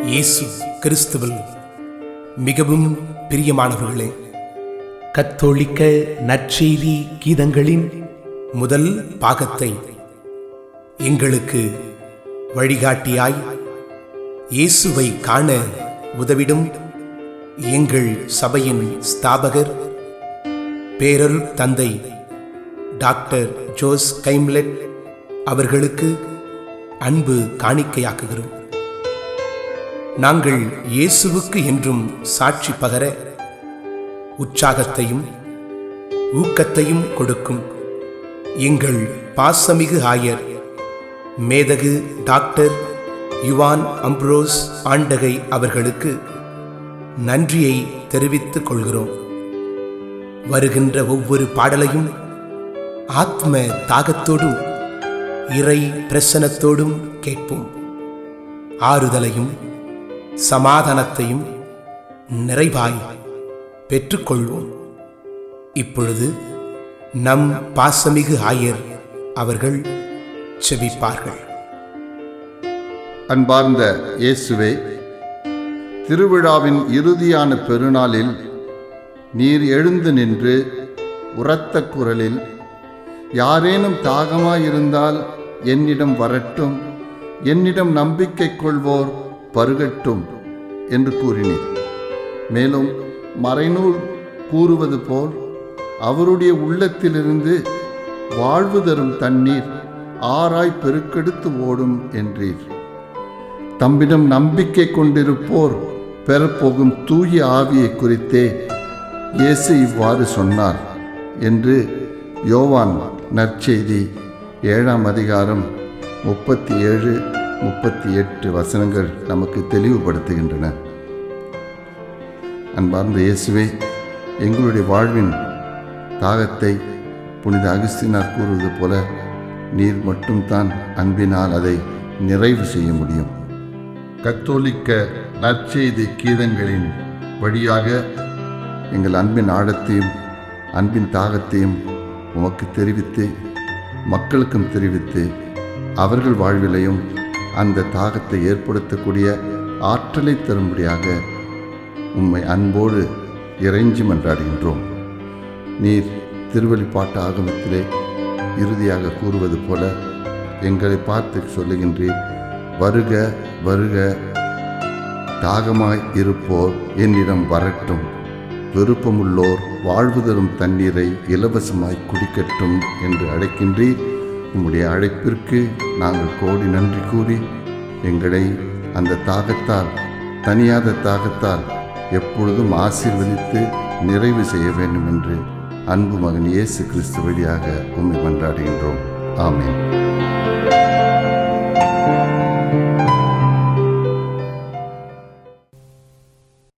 இயேசு கிறிஸ்துவில் மிகவும் பிரியமானவர்களே கத்தோலிக்க நற்செய்தி கீதங்களின் முதல் பாகத்தை எங்களுக்கு வழிகாட்டியாய் இயேசுவை காண உதவிடும் எங்கள் சபையின் ஸ்தாபகர் பேரல் தந்தை டாக்டர் ஜோஸ் கைம்லெட் அவர்களுக்கு அன்பு காணிக்கையாக்குகிறோம் நாங்கள் இயேசுவுக்கு என்றும் சாட்சி பகர உற்சாகத்தையும் ஊக்கத்தையும் கொடுக்கும் எங்கள் பாசமிகு ஆயர் மேதகு டாக்டர் யுவான் அம்ப்ரோஸ் ஆண்டகை அவர்களுக்கு நன்றியை தெரிவித்துக் கொள்கிறோம் வருகின்ற ஒவ்வொரு பாடலையும் ஆத்ம தாகத்தோடும் இறை பிரசனத்தோடும் கேட்போம் ஆறுதலையும் சமாதானத்தையும் நிறைவாய் பெற்றுக்கொள்வோம் இப்பொழுது நம் பாசமிகு ஆயர் அவர்கள் செபிப்பார்கள் அன்பார்ந்த இயேசுவே திருவிழாவின் இறுதியான பெருநாளில் நீர் எழுந்து நின்று உரத்த குரலில் யாரேனும் தாகமாயிருந்தால் என்னிடம் வரட்டும் என்னிடம் நம்பிக்கை கொள்வோர் பருகட்டும் என்று கூறினீர் மேலும் மறைநூல் கூறுவது போல் அவருடைய உள்ளத்திலிருந்து வாழ்வு தரும் தண்ணீர் ஆராய் பெருக்கெடுத்து ஓடும் என்றீர் தம்மிடம் நம்பிக்கை கொண்டிருப்போர் பெறப்போகும் தூய ஆவியை குறித்தே இயேசு இவ்வாறு சொன்னார் என்று யோவான் நற்செய்தி ஏழாம் அதிகாரம் முப்பத்தி ஏழு முப்பத்தி எட்டு வசனங்கள் நமக்கு தெளிவுபடுத்துகின்றன அன்பார்ந்த இயேசுவே எங்களுடைய வாழ்வின் தாகத்தை புனித அகஸ்தினார் கூறுவது போல நீர் மட்டும்தான் அன்பினால் அதை நிறைவு செய்ய முடியும் கத்தோலிக்க நற்செய்தி கீதங்களின் வழியாக எங்கள் அன்பின் ஆழத்தையும் அன்பின் தாகத்தையும் உமக்கு தெரிவித்து மக்களுக்கும் தெரிவித்து அவர்கள் வாழ்விலையும் அந்த தாகத்தை ஏற்படுத்தக்கூடிய ஆற்றலை தரும்படியாக உம்மை அன்போடு இறைஞ்சி மன்றாடுகின்றோம் நீர் திருவெளிப்பாட்டு ஆகமத்திலே இறுதியாக கூறுவது போல எங்களை பார்த்து சொல்லுகின்றீர் வருக வருக தாகமாய் இருப்போர் என்னிடம் வரட்டும் விருப்பமுள்ளோர் வாழ்வு தரும் தண்ணீரை இலவசமாய் குடிக்கட்டும் என்று அழைக்கின்றீர் உம்முடைய அழைப்பிற்கு நாங்கள் கோடி நன்றி கூறி எங்களை அந்த தாகத்தால் தனியாத தாகத்தால் எப்பொழுதும் ஆசீர்வதித்து நிறைவு செய்ய வேண்டும் என்று அன்பு மகன் இயேசு கிறிஸ்து வழியாக உண்மை மன்றாடுகின்றோம் ஆமென்